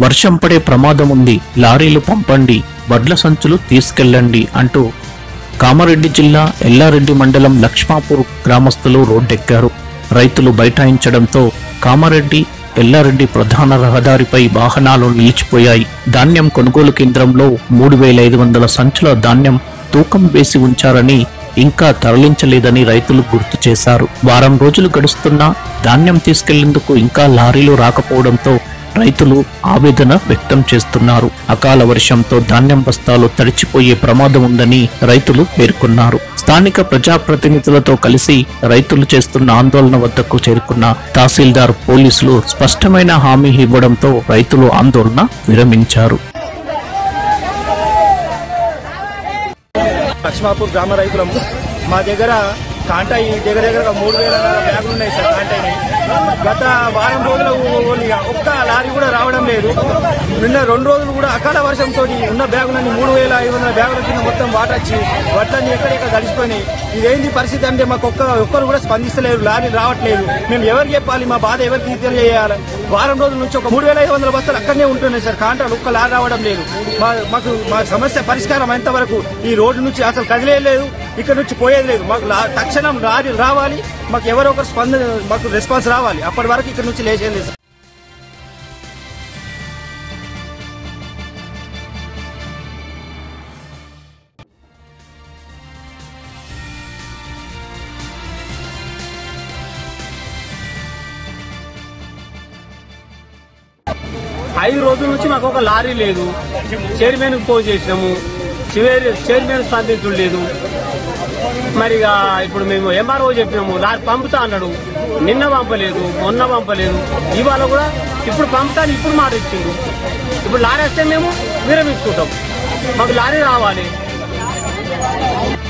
వర్షం పడే ప్రమాదం ఉంది లారీలు పంపండి వడ్ల సంచులు తీసుకెళ్ళండి అంటూ కామారెడ్డి జిల్లా ఎల్లారెడ్డి మండలం లక్ష్మాపూర్ గ్రామస్తులు రోడ్డెక్కారు రైతులు బైఠాయించడంతో కామారెడ్డి ఎల్లారెడ్డి ప్రధాన రహదారిపై వాహనాలు నిలిచిపోయాయి ధాన్యం కొనుగోలు కేంద్రంలో మూడు వేల ఐదు వందల సంచుల ధాన్యం తూకం వేసి ఉంచారని ఇంకా తరలించలేదని రైతులు గుర్తు చేశారు వారం రోజులు గడుస్తున్నా ధాన్యం తీసుకెళ్లేందుకు ఇంకా లారీలు రాకపోవడంతో రైతులు ఆవేదన వ్యక్తం చేస్తున్నారు అకాల వర్షంతో ధాన్యం బస్తాలు తడిచిపోయే ప్రమాదం ఉందని రైతులు పేర్కొన్నారు స్థానిక ప్రజాప్రతినిధులతో కలిసి రైతులు చేస్తున్న ఆందోళన వద్దకు చేరుకున్న తహసీల్దార్ పోలీసులు స్పష్టమైన హామీ ఇవ్వడంతో రైతులు ఆందోళన విరమించారు లక్ష్మాపూర్ గ్రామ రైతులము మా దగ్గర కాంటాయి దగ్గర దగ్గర మూడు వేల బ్యాగులు ఉన్నాయి సార్ కాంటాయి గత వారం రోజుల ఒక్క లారీ కూడా రావడం లేదు నిన్న రెండు రోజులు కూడా అకాల వర్షంతో ఉన్న బ్యాగులన్నీ మూడు వేల ఐదు వందల బ్యాగుల కింద మొత్తం వాటర్ వచ్చి వడ్లన్నీ ఎక్కడెక్కడ తడిసిపోయినాయి ఇదేంది పరిస్థితి అంటే మాకు ఒక్క ఒక్కరు కూడా స్పందిస్తలేరు లారీ రావట్లేదు మేము ఎవరికి చెప్పాలి మా బాధ ఎవరికి తెలియజేయాలి వారం రోజుల నుంచి ఒక మూడు వేల ఐదు వందల బస్తాలు అక్కడనే ఉంటున్నాయి సార్ కాంటాలు ఒక్క లారీ రావడం లేదు మా మాకు మా సమస్య పరిష్కారం ఎంతవరకు ఈ రోడ్డు నుంచి అసలు కదిలేదు ఇక్కడ నుంచి పోయేది లేదు మాకు లా- తక్షణం లారీ రావాలి మాకు ఎవరో ఒకరు స్పందన మాకు రెస్పాన్స్ రావాలి అప్పటి వరకు ఇక్కడ నుంచి లేచేది లేదు సార్. ఐదు రోజుల నుంచి మాకు ఒక లారీ లేదు చైర్మన్ ఫోన్ చేసినాము చివరి చైర్మన్ స్పందించలేదు మరి ఇక ఇప్పుడు మేము ఎంఆర్ఓ చెప్పినాము లారీ పంపుతా అన్నాడు నిన్న పంపలేదు మొన్న పంపలేదు ఇవాళ కూడా ఇప్పుడు పంపుతాను ఇప్పుడు మాట ఇచ్చిండు ఇప్పుడు లారీ వస్తే మేము విరమించుకుంటాం మాకు లారీ రావాలి